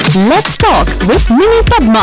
Let's talk with Mini Padma.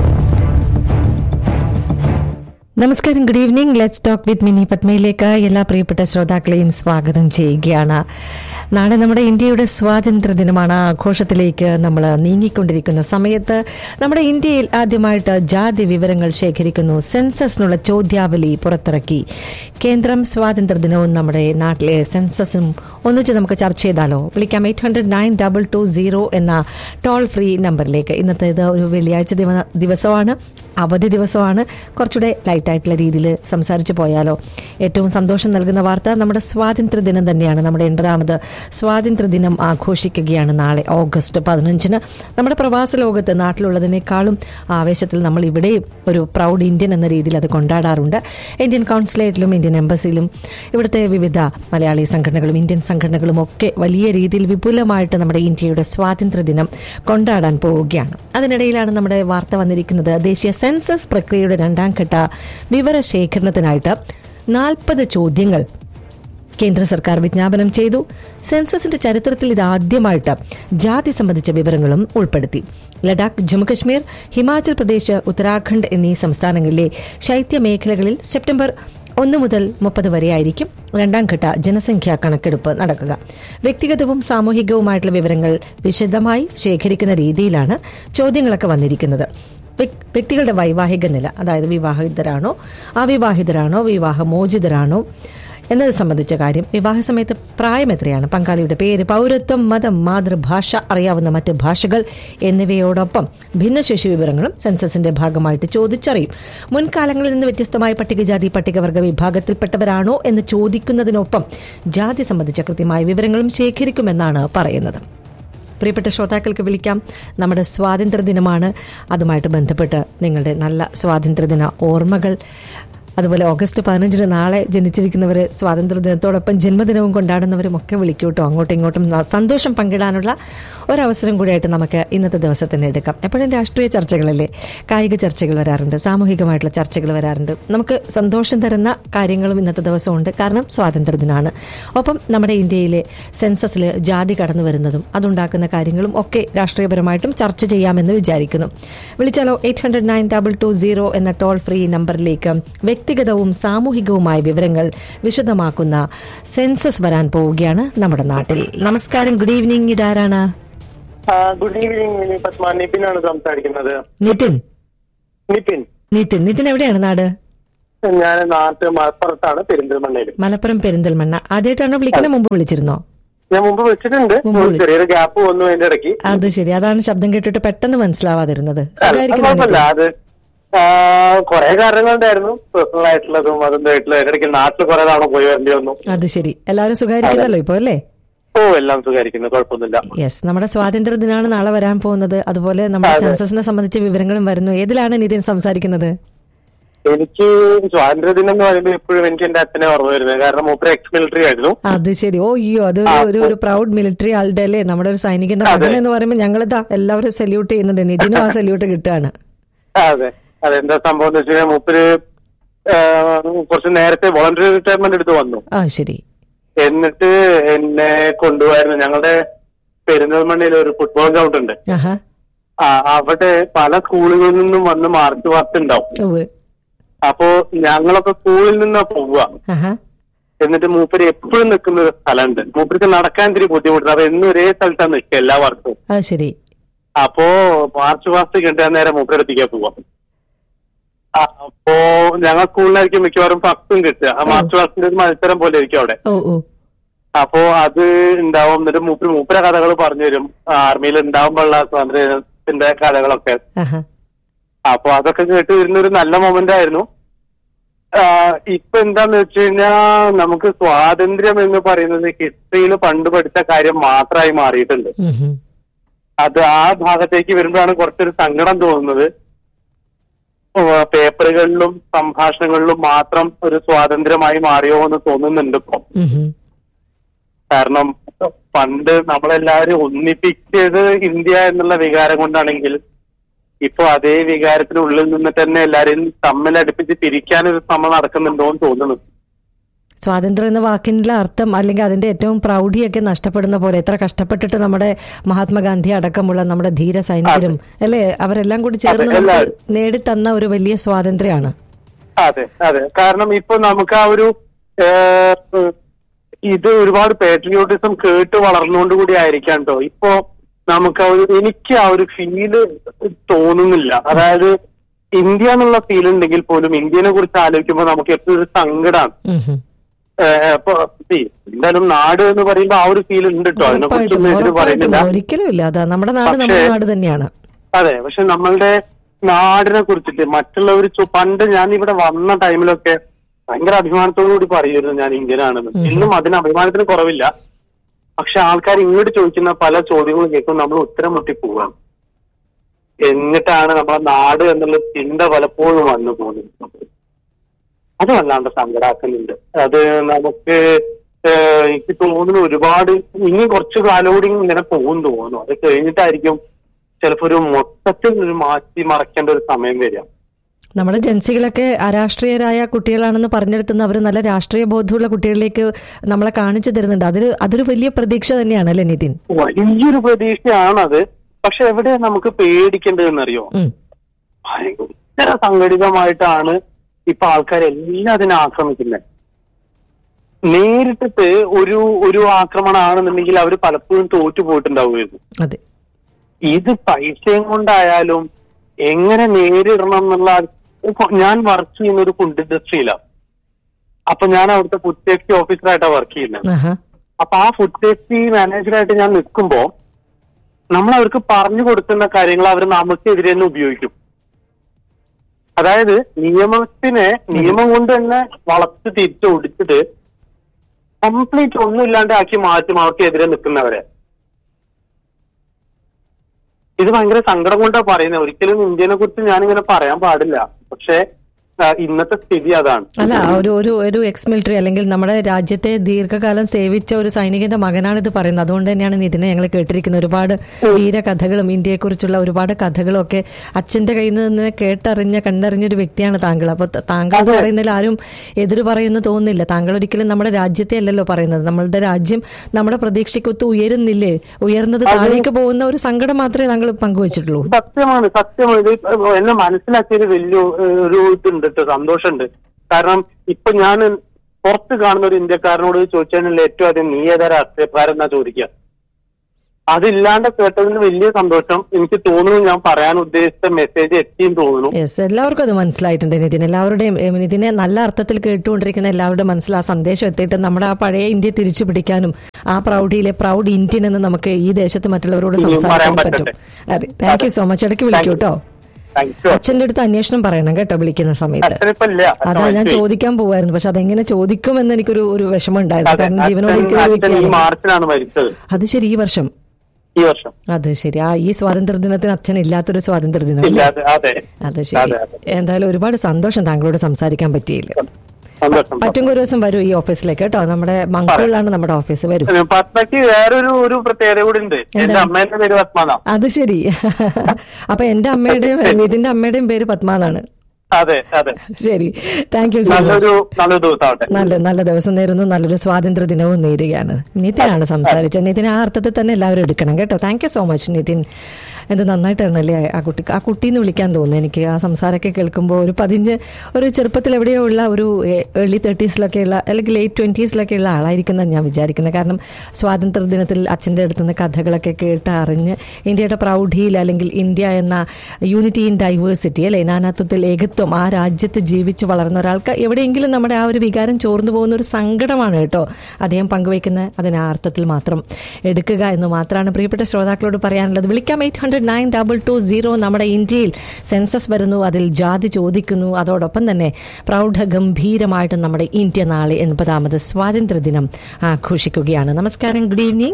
നമസ്കാരം good evening let's talk with Mini പത്മയിലേക്ക് എല്ലാ പ്രിയപ്പെട്ട ശ്രോതാക്കളെയും സ്വാഗതം ചെയ്യുകയാണ് നാളെ നമ്മുടെ ഇന്ത്യയുടെ സ്വാതന്ത്ര്യ ദിനമാണ് ആഘോഷത്തിലേക്ക് നമ്മൾ നീങ്ങിക്കൊണ്ടിരിക്കുന്ന സമയത്ത് നമ്മുടെ ഇന്ത്യയിൽ ആദ്യമായിട്ട് ജാതി വിവരങ്ങൾ ശേഖരിക്കുന്നു സെൻസസിനുള്ള ചോദ്യാവലി പുറത്തിറക്കി കേന്ദ്രം സ്വാതന്ത്ര്യ ദിനവും നമ്മുടെ നാട്ടിലെ സെൻസസും ഒന്നിച്ച് നമുക്ക് ചർച്ച ചെയ്താലോ വിളിക്കാം eight hundred nine double two zero എന്ന ടോൾ ഫ്രീ നമ്പറിലേക്ക് ഇന്നത്തെ ഇത് ഒരു വെള്ളിയാഴ്ച ദിവ- ദിവസമാണ് അവധി ദിവസമാണ് കുറച്ചുകൂടെ ലൈറ്റ് ആയിട്ടുള്ള രീതിയിൽ സംസാരിച്ചു പോയാലോ ഏറ്റവും സന്തോഷം നൽകുന്ന വാർത്ത നമ്മുടെ സ്വാതന്ത്ര്യ ദിനം തന്നെയാണ് നമ്മുടെ എൺപതാമത് സ്വാതന്ത്ര്യ ദിനം ആഘോഷിക്കുകയാണ് നാളെ ഓഗസ്റ്റ് പതിനഞ്ചിന് നമ്മുടെ പ്രവാസ ലോകത്ത് നാട്ടിലുള്ളതിനേക്കാളും ആവേശത്തിൽ നമ്മൾ ഇവിടെയും ഒരു പ്രൗഡ് ഇന്ത്യൻ എന്ന രീതിയിൽ അത് കൊണ്ടാടാറുണ്ട് ഇന്ത്യൻ കോൺസുലേറ്റിലും ഇന്ത്യൻ എംബസിയിലും ഇവിടുത്തെ വിവിധ മലയാളി സംഘടനകളും ഇന്ത്യൻ സംഘടനകളും ഒക്കെ വലിയ രീതിയിൽ വിപുലമായിട്ട് നമ്മുടെ ഇന്ത്യയുടെ സ്വാതന്ത്ര്യ ദിനം കൊണ്ടാടാൻ പോവുകയാണ് അതിനിടയിലാണ് നമ്മുടെ വാർത്ത വന്നിരിക്കുന്നത് ദേശീയ സെൻസസ് പ്രക്രിയയുടെ രണ്ടാം ഘട്ട വിവരശേഖരണത്തിനായിട്ട് നാൽപ്പത് ചോദ്യങ്ങൾ കേന്ദ്ര സർക്കാർ വിജ്ഞാപനം ചെയ്തു സെൻസസിന്റെ ചരിത്രത്തിൽ ഇത് ആദ്യമായിട്ട് ജാതി സംബന്ധിച്ച വിവരങ്ങളും ഉൾപ്പെടുത്തി ലഡാക്ക് ജമ്മുകശ്മീർ ഹിമാചൽ പ്രദേശ് ഉത്തരാഖണ്ഡ് എന്നീ സംസ്ഥാനങ്ങളിലെ ശൈത്യ മേഖലകളിൽ സെപ്റ്റംബർ ഒന്ന് മുതൽ മുപ്പത് വരെയായിരിക്കും രണ്ടാം ഘട്ട ജനസംഖ്യാ കണക്കെടുപ്പ് നടക്കുക വ്യക്തിഗതവും സാമൂഹികവുമായിട്ടുള്ള വിവരങ്ങൾ വിശദമായി ശേഖരിക്കുന്ന രീതിയിലാണ് ചോദ്യങ്ങളൊക്കെ വന്നിരിക്കുന്നത് വ്യക്- വ്യക്തികളുടെ വൈവാഹിക നില അതായത് വിവാഹിതരാണോ അവിവാഹിതരാണോ വിവാഹമോചിതരാണോ എന്നത് സംബന്ധിച്ച കാര്യം വിവാഹ സമയത്ത് പ്രായം എത്രയാണ് പങ്കാളിയുടെ പേര് പൗരത്വം മതം മാതൃഭാഷ അറിയാവുന്ന മറ്റ് ഭാഷകൾ എന്നിവയോടൊപ്പം ഭിന്നശേഷി വിവരങ്ങളും സെൻസസിന്റെ ഭാഗമായിട്ട് ചോദിച്ചറിയും മുൻകാലങ്ങളിൽ നിന്ന് വ്യത്യസ്തമായ പട്ടികജാതി പട്ടികവർഗ വിഭാഗത്തിൽപ്പെട്ടവരാണോ എന്ന് ചോദിക്കുന്നതിനൊപ്പം ജാതി സംബന്ധിച്ച കൃത്യമായ വിവരങ്ങളും ശേഖരിക്കുമെന്നാണ് പറയുന്നത് പ്രിയപ്പെട്ട ശ്രോതാക്കൾക്ക് വിളിക്കാം നമ്മുടെ സ്വാതന്ത്ര്യ ദിനമാണ് അതുമായിട്ട് ബന്ധപ്പെട്ട് നിങ്ങളുടെ നല്ല സ്വാതന്ത്ര്യദിന ഓർമ്മകൾ അതുപോലെ ഓഗസ്റ്റ് പതിനഞ്ചിന് നാളെ ജനിച്ചിരിക്കുന്നവർ സ്വാതന്ത്ര്യ ദിനത്തോടൊപ്പം ജന്മദിനവും കൊണ്ടാടുന്നവരും ഒക്കെ വിളിക്കൂ കേട്ടോ അങ്ങോട്ടും ഇങ്ങോട്ടും ന- സന്തോഷം പങ്കിടാനുള്ള ഒരവസരം കൂടിയായിട്ട് നമുക്ക് ഇന്നത്തെ ദിവസത്തിന് എടുക്കാം എപ്പോഴും രാഷ്ട്രീയ ചർച്ചകളല്ലേ കായിക ചർച്ചകൾ വരാറുണ്ട് സാമൂഹികമായിട്ടുള്ള ചർച്ചകൾ വരാറുണ്ട് നമുക്ക് സന്തോഷം തരുന്ന കാര്യങ്ങളും ഇന്നത്തെ ദിവസമുണ്ട് കാരണം സ്വാതന്ത്ര്യ ദിനമാണ് ഒപ്പം നമ്മുടെ ഇന്ത്യയിലെ സെൻസസിൽ ജാതി കടന്നു വരുന്നതും അതുണ്ടാക്കുന്ന കാര്യങ്ങളും ഒക്കെ രാഷ്ട്രീയപരമായിട്ടും ചർച്ച ചെയ്യാമെന്ന് വിചാരിക്കുന്നു വിളിച്ചാലോ eight hundred nine double two zero എന്ന ടോൾ ഫ്രീ നമ്പറിലേക്ക് വ്യക്തിഗതവും സാമൂഹികവുമായ വിവരങ്ങൾ വിശദമാക്കുന്ന സെൻസസ് വരാൻ പോവുകയാണ് നമ്മുടെ നാട്ടിൽ നമസ്കാരം ഗുഡ് ഈവനിങ് ഇതാരാണ് ആ, ഗുഡ് ഈവനിങ് മിനി പത്മ നിപിനാണ് സംസാരിക്കുന്നത് നിതിൻ നിപിൻ നിതിൻ നിതിൻ എവിടെയാണ് നാട് ഞാൻ നാട്ട് മലപ്പുറത്താണ് പെരിന്തൽമണ്ണയിൽ മലപ്പുറം പെരിന്തൽമണ്ണ ആദ്യമായിട്ടാണോ വിളിക്കുന്നത് മുമ്പ് വിളിച്ചിരുന്നോ ഞാൻ മുമ്പ് വിളിച്ചിട്ടുണ്ട് മുമ്പ് ഒരു വിളിച്ചു. ചെറിയൊരു ഗ്യാപ്പ് വന്നു അതിന്റെ ഇടയ്ക്ക് അത് ശരി അതാണ് ശബ്ദം കേട്ടിട്ട് പെട്ടെന്ന് മനസ്സിലാവാതിരുന്നത് അത് സുഖായിരിക്കുന്നു കുഴപ്പമില്ല നിതിൻ? അത് ആ, കുറെ കാരണങ്ങളുണ്ടായിരുന്നു പേഴ്സണൽ ആയിട്ടുള്ളതും അതിന്റെ ആയിട്ടുള്ള ഇടയ്ക്ക് നാട്ടിൽ കുറെ തവണ പോയി വരേണ്ടി വന്നു അത് ശരി എല്ലാവരും സുഖായിരിക്കുന്നല്ലോ ഇപ്പൊ അല്ലേ ഓ എല്ലാം സുഖായിരിക്കുന്നു കുഴപ്പമൊന്നുമില്ല യെസ് നമ്മുടെ സ്വാതന്ത്ര്യ ദിനമാണ് നാളെ വരാൻ പോകുന്നത് അതുപോലെ നമ്മുടെ അതെ. സെൻസസിനെ സംബന്ധിച്ച വിവരങ്ങളും വരുന്നു ഏതിലാണ് നിതിൻ സംസാരിക്കുന്നത് എനിക്ക് സ്വാതന്ത്ര്യദിനം എന്ന് പറയുമ്പോൾ എപ്പോഴും എനിക്ക് എന്റെ അച്ഛനെ ഓർമ്മ വരുന്നത് കാരണം മൂപ്പര് എക്സ് മിലിറ്ററി ആയിരുന്നു അത് ശരി ഓ അയ്യോ അത് ഒരു- ഒരു ഒരു പ്രൗഡ് മിലിറ്ററി ആളുടെ അല്ലേ നമ്മുടെ ഒരു സൈനികന്റെ മകൻ എന്ന് പറയുമ്പോൾ ഞങ്ങളിതാ എല്ലാവരും സല്യൂട്ട് ചെയ്യുന്നുണ്ട് നിതിനും ആ സല്യൂട്ട് കിട്ടുകയാണ് അതെ അതെന്താ സംഭവം എന്ന് വെച്ച് കഴിഞ്ഞാൽ മൂപ്പര് ആ, കുറച്ച് നേരത്തെ വോളണ്ടറി റിട്ടയർമെന്റ് എടുത്ത് വന്നു ആ ശരി എന്നിട്ട് എന്നെ കൊണ്ടുപോയായിരുന്നു ഞങ്ങളുടെ പെരിന്തൽമണ്ണയിൽ ഒരു ഫുട്ബോൾ ഗ്രൗണ്ട് ഉണ്ട് ആഹാ ആ അവിടെ പല സ്കൂളുകളിൽ നിന്നും വന്ന് മാർച്ച് പാസ്റ്റ് ഉണ്ടാവും ഉവ്വ് അപ്പോ ഞങ്ങളൊക്കെ സ്കൂളിൽ നിന്നാ പോവുക ആഹാ എന്നിട്ട് മൂപ്പര് എപ്പോഴും നിൽക്കുന്ന ഒരു സ്ഥലമുണ്ട് മൂപ്പർക്ക് നടക്കാൻ ഇത്തിരി ബുദ്ധിമുട്ടുണ്ട് അപ്പൊ എന്നും ഒരേ സ്ഥലത്താണ് നിൽക്കുക എല്ലാ വർഷവും അത് ശരി അപ്പോ മാർച്ച് പാസ്റ്റ് കിട്ടാൻ നേരം മൂപ്പരെടുത്തേക്കാ പോവാം ആ, അപ്പോ ഞങ്ങൾ സ്കൂളിലായിരിക്കും മിക്കവാറും ഫസ്റ്റും കിട്ടുക ആ മാർച്ച് പാസ്റ്റിന്റെ ഒരു മത്സരം പോലെ ആയിരിക്കും അവിടെ ഓ ഓ അപ്പോ അത് ഉണ്ടാവും എന്നിട്ട് മൂപ്പര് മൂപ്പര കഥകൾ പറഞ്ഞു തരും ആർമിയിൽ ഉണ്ടാവുമ്പോഴുള്ള സ്വാതന്ത്ര്യത്തിന്റെ കഥകളൊക്കെ ആഹാ അപ്പൊ അതൊക്കെ കേട്ട് വരുന്ന ഒരു നല്ല മൊമെന്റ് ആയിരുന്നു ആ, ഇപ്പൊ എന്താന്ന് വെച്ച് കഴിഞ്ഞാ നമുക്ക് സ്വാതന്ത്ര്യം എന്ന് പറയുന്നത് ഹിസ്റ്ററിയിൽ പണ്ട് പഠിച്ച കാര്യം മാത്രമായി മാറിയിട്ടുണ്ട് ഉം ഹും. അത് ആ ഭാഗത്തേക്ക് വരുമ്പോഴാണ് കുറച്ചൊരു സങ്കടം തോന്നുന്നത് ഓ, പേപ്പറുകളിലും സംഭാഷണങ്ങളിലും മാത്രം ഒരു സ്വാതന്ത്ര്യമായി മാറിയോ എന്ന് തോന്നുന്നുണ്ട് ഇപ്പൊ ഉം ഹും. കാരണം പണ്ട് നമ്മളെല്ലാവരും ഒന്നിപ്പിച്ചത് ഇന്ത്യ എന്നുള്ള വികാരം കൊണ്ടാണെങ്കിൽ ഇപ്പൊ അതേ വികാരത്തിനുള്ളിൽ നിന്ന് തന്നെ എല്ലാരെയും തമ്മിൽ അടുപ്പിച്ച് പിരിക്കാനൊരു ശ്രമം നടക്കുന്നുണ്ടോ എന്ന് തോന്നുന്നു സ്വാതന്ത്ര്യം എന്ന വാക്കിന്റെ അർത്ഥം അല്ലെങ്കിൽ അതിന്റെ ഏറ്റവും പ്രൗഢിയൊക്കെ നഷ്ടപ്പെടുന്ന പോലെ എത്ര കഷ്ടപ്പെട്ടിട്ട് നമ്മുടെ മഹാത്മാഗാന്ധി അടക്കമുള്ള നമ്മുടെ ധീര സൈനികരും അല്ലേ അവരെല്ലാം കൂടി ചേർന്ന് അതെ, നമുക്ക് എല്ലാവരും. നേടിത്തന്ന ഒരു വലിയ സ്വാതന്ത്ര്യമാണ് അതെ അതെ കാരണം ഇപ്പൊ നമുക്ക് ആ ഒരു ഏഹ്, ഇത് ഒരുപാട് പാട്രിയോട്ടിസം കേട്ട് വളർന്നുകൊണ്ട് കൂടി ആയിരിക്കാം കേട്ടോ ഇപ്പോ നമുക്ക് ആ ഒരു എനിക്ക് ആ ഒരു ഫീല് തോന്നുന്നില്ല അതായത് ഇന്ത്യ എന്നുള്ള ഫീൽ ഉണ്ടെങ്കിൽ പോലും ഇന്ത്യനെ കുറിച്ച് ആലോചിക്കുമ്പോൾ നമുക്ക് എപ്പോഴും ഒരു സങ്കടമാണ് ഉം ഹും. ഏഹ്, അപ്പൊ see, എന്തായാലും നാട് എന്ന് പറയുമ്പോൾ ആ ഒരു ഫീൽ ഉണ്ട് കേട്ടോ അതിനെ ഉറപ്പായിട്ടും കുറിച്ചൊന്നും ഇതിന് ഉറപ്പായിട്ടും പറയുന്നില്ല ഒരിക്കലും ഇല്ല അതാ നമ്മുടെ നാട് നമ്മുടെ പക്ഷേ- നാട് തന്നെയാണ് അതെ പക്ഷെ നമ്മളുടെ നാടിനെ കുറിച്ചിട്ട് മറ്റുള്ളവർ പണ്ട് ഞാൻ ഇവിടെ വന്ന ടൈമിലൊക്കെ ഭയങ്കര അഭിമാനത്തോടു കൂടി പറയുമായിരുന്നു ഞാൻ ഇന്ത്യനാണെന്ന് ഇന്നും അതിന് അഭിമാനത്തിന് കുറവില്ല പക്ഷെ ആൾക്കാർ ഇങ്ങോട്ട് ചോദിക്കുന്ന പല ചോദ്യങ്ങളും കേൾക്കുമ്പോൾ നമ്മൾ ഉത്തരം മുട്ടി പോവാണ് എന്നിട്ടാണ് നമ്മുടെ നാട് എന്നുള്ള ചിന്ത പലപ്പോഴും വന്നു പോകുന്നത് അത് വല്ലാണ്ട് സങ്കടാക്കുന്നുണ്ട് അത് നമുക്ക് ഏഹ്, എനിക്ക് തോന്നുന്നു ഒരുപാട് ഇനി കുറച്ച് കാലം കൂടി ഇങ്ങനെ പോകും തോന്നുന്നു അത് കഴിഞ്ഞിട്ടായിരിക്കും ചിലപ്പോ ഒരു മൊത്തത്തിൽ ഒരു മാറ്റി മറക്കേണ്ട ഒരു സമയം വരിക നമ്മുടെ ജൻസികളൊക്കെ അരാഷ്ട്രീയരായ കുട്ടികളാണെന്ന് പറഞ്ഞെടുത്തുന്ന അവർ നല്ല രാഷ്ട്രീയ ബോധമുള്ള കുട്ടികളിലേക്ക് നമ്മളെ കാണിച്ചു തരുന്നുണ്ട് അതിൽ അതൊരു വലിയ പ്രതീക്ഷ തന്നെയാണ് അല്ലേ നിതിൻ വലിയൊരു പ്രതീക്ഷയാണത് പക്ഷെ എവിടെ നമുക്ക് പേടിക്കേണ്ടതെന്നറിയോ ഉം. ഭയങ്കര സംഘടിതമായിട്ടാണ് ഇപ്പൊ ആൾക്കാരെല്ലാം അതിനെ ആക്രമിക്കുന്നത് നേരിട്ടിട്ട് ഒരു ഒരു ആക്രമണമാണെന്നുണ്ടെങ്കിൽ അവർ പലപ്പോഴും തോറ്റു പോയിട്ടുണ്ടാവുമായിരുന്നു അതെ ഇത് പൈസയും കൊണ്ടായാലും എങ്ങനെ നേരിടണം എന്നുള്ള ഇപ്പൊ ഞാൻ വർക്ക് ചെയ്യുന്ന ഒരു ഫുഡ് ഇൻഡസ്ട്രിയിലാണ് അപ്പൊ ഞാൻ അവിടുത്തെ ഫുഡ് സേഫ്റ്റി ഓഫീസറായിട്ടാണ് വർക്ക് ചെയ്യുന്നത് ആഹാ അപ്പൊ ആ ഫുഡ് സേഫ്റ്റി മാനേജറായിട്ട് ഞാൻ നിൽക്കുമ്പോ നമ്മൾ അവർക്ക് പറഞ്ഞു കൊടുക്കുന്ന കാര്യങ്ങൾ അവർ നമുക്കെതിരെ തന്നെ ഉപയോഗിക്കും അതായത് നിയമത്തിനെ നിയമം കൊണ്ട് തന്നെ വളർത്തി തിരിച്ചൊടിച്ചിട്ട് കംപ്ലീറ്റ് ഒന്നും ഇല്ലാണ്ട് ആക്കി മാറ്റും അവർക്കെതിരെ നിൽക്കുന്നവരെ ഇത് ഭയങ്കര സങ്കടം കൊണ്ടാ പറയുന്നത് ഒരിക്കലും ഇന്ത്യനെ കുറിച്ച് ഞാനിങ്ങനെ പറയാൻ പാടില്ല പക്ഷെ ആ, ഇന്നത്തെ സ്ഥിതി അതാണ് അല്ല ഒരു ഒരു ഒരു എക്സ് മിലിറ്ററി അല്ലെങ്കിൽ നമ്മുടെ രാജ്യത്തെ ദീർഘകാലം സേവിച്ച ഒരു സൈനികന്റെ മകനാണ് ഇത് പറയുന്നത് അതുകൊണ്ട് തന്നെയാണ് ഇതിനെ ഞങ്ങൾ കേട്ടിരിക്കുന്നത് ഒരുപാട് വീരകഥകളും ഇന്ത്യയെക്കുറിച്ചുള്ള ഒരുപാട് കഥകളും ഒക്കെ അച്ഛന്റെ കയ്യിൽ നിന്ന് കേട്ടറിഞ്ഞ കണ്ടറിഞ്ഞ ഒരു വ്യക്തിയാണ് താങ്കൾ അപ്പൊ ത- താങ്കൾ എന്ന് പറയുന്നതിൽ ആരും എതിര് പറയുന്നു തോന്നുന്നില്ല താങ്കൾ ഒരിക്കലും നമ്മുടെ രാജ്യത്തെ അല്ലല്ലോ പറയുന്നത് നമ്മളുടെ രാജ്യം നമ്മുടെ പ്രതീക്ഷയ്ക്കൊത്ത് ഉയരുന്നില്ലേ ഉയർന്നത് താഴേക്ക് പോകുന്ന ഒരു സങ്കടം മാത്രമേ താങ്കൾ പങ്കുവച്ചിട്ടുള്ളൂ സത്യമാണ് സത്യമാണ് ഇത് എന്നെ മനസ്സിലാക്കിയത് വലിയ ഏഹ്, ഒരു ഇതുണ്ട് കേട്ടോ സന്തോഷമുണ്ട് കാരണം ഇപ്പൊ ഞാൻ പുറത്ത് കാണുന്ന ഒരു ഇന്ത്യക്കാരനോട് ചോദിച്ചാൽ ഏറ്റവും ആദ്യം നീ ഏതാ രാഷ്ട്രീയക്കാരെന്നാ ചോദിക്കുക അതില്ലാണ്ട് കേട്ടതിന് വലിയ സന്തോഷം എനിക്ക് തോന്നുന്നു ഞാൻ പറയാൻ ഉദ്ദേശിച്ച മെസ്സേജ് എത്തിയും തോന്നുന്നു യെസ് എല്ലാവർക്കും അത് മനസ്സിലായിട്ടുണ്ട് നിതിൻ എല്ലാവരുടെയും ഏം, നിതിനെ നല്ല അർത്ഥത്തിൽ കേട്ടുകൊണ്ടിരിക്കുന്ന എല്ലാവരുടെ മനസ്സിൽ ആ സന്ദേശം എത്തിയിട്ട് നമ്മുടെ ആ പഴയ ഇന്ത്യ തിരിച്ചു പിടിക്കാനും ആ പ്രൗഢിയിലെ പ്രൗഡ് ഇന്ത്യൻ എന്ന് നമുക്ക് ഈ ദേശത്ത് മറ്റുള്ളവരോട് ഇനിയും സംസാരിക്കാൻ പറയാൻ പറ്റും പറ്റട്ടെ. അതെ താങ്ക് യു സോ മച്ച് ഇടയ്ക്ക് വിളിക്കൂ കേട്ടോ താങ്ക് യു അച്ഛന്റെ അടുത്ത് അന്വേഷണം പറയണം കേട്ടോ വിളിക്കുന്ന സമയത്ത് അച്ഛനിപ്പോ ഇല്ല അച്ഛൻ അതാ ഞാൻ മരിച്ചുപോയി. ചോദിക്കാൻ പോവായിരുന്നു പക്ഷെ അതെങ്ങനെ ചോദിക്കുമെന്ന് എനിക്കൊരു ഒരു വിഷമം ഉണ്ടായിരുന്നു അതെ, കാരണം ജീവനോട് അച്ഛൻ- ഇരിക്കുന്ന അച്ഛൻ ഈ വ്യക്തിയാണ് മാർച്ചിലാണ് മരിച്ചത് അത് ശരി ഈ വർഷം ഈ വർഷം അത് ശരി ആ ഈ സ്വാതന്ത്ര്യ ദിനത്തിന് അച്ഛൻ ഇല്ലാത്തൊരു സ്വാതന്ത്ര്യ ദിനം ഇല്ല അല്ലേ അതെ അതെ അത് ശരി അതെ, അതെ. എന്തായാലും ഒരുപാട് സന്തോഷം താങ്കളോട് സംസാരിക്കാൻ പറ്റിയില്ല സന്തോഷം പറ്റുമെങ്കിൽ ഒരു ദിവസം വരൂ ഈ ഓഫീസിലേക്ക് കേട്ടോ നമ്മുടെ മംഗളിലാണ് നമ്മുടെ ഓഫീസ് വരൂ പത്മയ്ക്ക് വേറൊരു ഒരു പ്രത്യേകത കൂടി ഉണ്ട് എന്റെ അമ്മേന്റെ പേര് പത്മനാ അത് ശരി അപ്പൊ എന്റെ അമ്മയുടെയും നിതിന്റെ അമ്മയുടെയും പേര് പത്മ എന്നാണ് അതെ അതെ ശരി താങ്ക് യു സോ മച്ച് നല്ലൊരു നല്ലൊരു ദിവസമാവട്ടെ നല്ല നല്ല ദിവസം നേരുന്നു നല്ലൊരു സ്വാതന്ത്ര്യ ദിനവും നേരുകയാണ് നിതിനാണ് സംസാരിച്ചത് നിതിൻ ആ അർത്ഥത്തിൽ തന്നെ എല്ലാവരും എടുക്കണം കേട്ടോ thank you so much Nithin എന്ത് നന്നായിട്ടായിരുന്നല്ലേ ആ കുട്ടി ആ കുട്ടീന്ന് വിളിക്കാൻ തോന്നുന്നു എനിക്ക് ആ സംസാരമൊക്കെ കേൾക്കുമ്പോൾ ഒരു പതിഞ്ഞ് ഒരു ചെറുപ്പത്തിൽ എവിടെയോ ഉള്ള ഒരു ഏർലി തേർട്ടീസിലൊക്കെ ഉള്ള അല്ലെങ്കിൽ ലേറ്റ് ട്വൻറ്റീസിലൊക്കെ ഉള്ള ആളായിരിക്കുന്ന ഞാൻ വിചാരിക്കുന്നത് കാരണം സ്വാതന്ത്ര്യ ദിനത്തിൽ അച്ഛൻ്റെ അടുത്ത് നിന്ന് കഥകളൊക്കെ കേട്ട് അറിഞ്ഞ് ഇന്ത്യയുടെ പ്രൗഢിയിൽ അല്ലെങ്കിൽ ഇന്ത്യ എന്ന യൂണിറ്റി ഇൻ ഡൈവേഴ്സിറ്റി അല്ലെ നാനാത്വത്തിൽ ഏകത്വം ആ രാജ്യത്ത് ജീവിച്ച് വളർന്ന ഒരാൾക്ക് എവിടെയെങ്കിലും നമ്മുടെ ആ ഒരു വികാരം ചോർന്നു പോകുന്ന ഒരു സങ്കടമാണ് കേട്ടോ അദ്ദേഹം പങ്കുവയ്ക്കുന്ന അതിന് ആ അർത്ഥത്തിൽ മാത്രം എടുക്കുക എന്ന് മാത്രമാണ് പ്രിയപ്പെട്ട ശ്രോതാക്കളോട് പറയാനുള്ളത് വിളിക്കാം eight hundred nine double two zero നമ്മുടെ ഇന്ത്യയിൽ സെൻസസ് വരുന്നു അതിൽ ജാതി ചോദിക്കുന്നു അതോടൊപ്പം തന്നെ പ്രൗഢഗംഭീരമായിട്ട് നമ്മുടെ ഇന്ത്യ നാളെ എൺപതാമത് സ്വാതന്ത്ര്യ ദിനം ആഘോഷിക്കുകയാണ് നമസ്കാരം ഗുഡ് ഈവനിങ്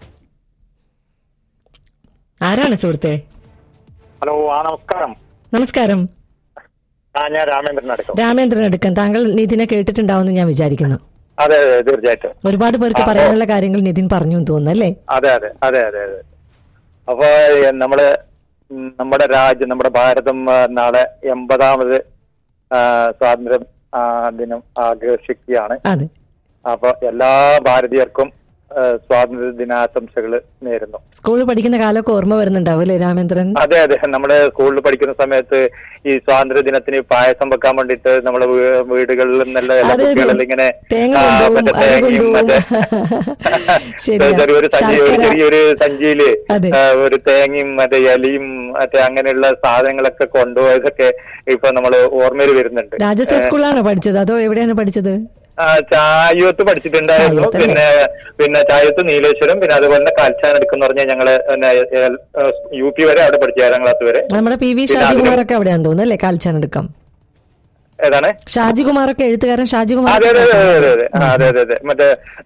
ആരാണ് സുഹൃത്തെ ഹലോ ആ നമസ്കാരം നമസ്കാരം ആ ഞാൻ രാമേന്ദ്രൻ അടുക്കം രാമേന്ദ്രൻ എടുക്കാൻ താങ്കൾ നിതിനെ കേട്ടിട്ടുണ്ടാവുമെന്ന് ഞാൻ വിചാരിക്കുന്നു അതെ അതെ തീർച്ചയായിട്ടും ഒരുപാട് പേർക്ക് പറയാനുള്ള കാര്യങ്ങൾ നിതിൻ പറഞ്ഞു എന്ന് തോന്നുന്നു അല്ലേ അതെ അതെ അതെ അതെ അതെ അപ്പൊ ഏ, നമ്മള് ഉം, നമ്മുടെ രാജ്യം നമ്മുടെ ഭാരതം ആ, നാളെ എൺപതാമത് ആ, സ്വാതന്ത്ര്യ ആ, ദിനം ആഘോഷിക്കുകയാണ് അതെ അപ്പൊ എല്ലാ ഭാരതീയർക്കും ആ, സ്വാതന്ത്ര്യ ദിനാശംസകൾ നേരുന്നു സ്കൂളിൽ പഠിക്കുന്ന കാലമൊക്കെ ഓർമ്മ വരുന്നുണ്ടാവും അല്ലേ രാമേന്ദ്രൻ അതെ അതെ നമ്മുടെ സ്കൂളിൽ പഠിക്കുന്ന സമയത്ത് ഈ സ്വാതന്ത്ര്യ ദിനത്തിന് പായസം വെക്കാൻ വേണ്ടിട്ട് നമ്മളെ വീ- വീടുകളിൽ നിന്നുള്ള എല്ലാ അതെ, അതെ. കുട്ടികളെല്ലാം ഇങ്ങനെ തേങ്ങ ആ, കൊണ്ടുപോകും, മറ്റേ അരി തേങ്ങയും കൊണ്ടുപോകും. മറ്റേ ശരിയാ. ചെറിയൊരു സഞ്ചി ഒരു ശർക്കര. ചെറിയൊരു സഞ്ചിയില് അതെ. ആ, ഒരു തേങ്ങയും മറ്റേ ഇലയും മറ്റേ അങ്ങനെയുള്ള സാധനങ്ങളൊക്കെ കൊണ്ടുപോയതൊക്കെ ഇപ്പൊ നമ്മൾ ഓർമ്മയിൽ വരുന്നുണ്ട് രാജസ്ഥാൻ സ്കൂളിലാണോ പഠിച്ചത് അതോ എവിടെയാണ് പഠിച്ചത് ആ, ചായത്ത് പഠിച്ചിട്ടുണ്ടായിരുന്നു ചായത്ത് അല്ലേ? പിന്നെ പിന്നെ ചായത്ത് നീലേശ്വരം പിന്നെ അതുപോലെ തന്നെ കാൽച്ചാൻ എടുക്കുന്ന പറഞ്ഞാൽ ഞങ്ങള് പിന്നെ, ഏ, ഏ, യു പി വരെ അവിടെ പഠിച്ചു ഏഴാം ക്ലാസ് വരെ നമ്മുടെ പി വി പിന്നെ ഷാജികുമാറൊക്കെ അവിടെയാണെന്ന് തോന്നുന്നു അല്ലേ കാൽച്ചാനെടുക്കാം ഏതാണ് ഷാജികുമാറൊക്കെ എഴുത്തുകാരൻ ഷാജികുമാർ അതെ അതെ അതെ അതെ അതെ ആ, അതെ അതെ അതെ മറ്റേ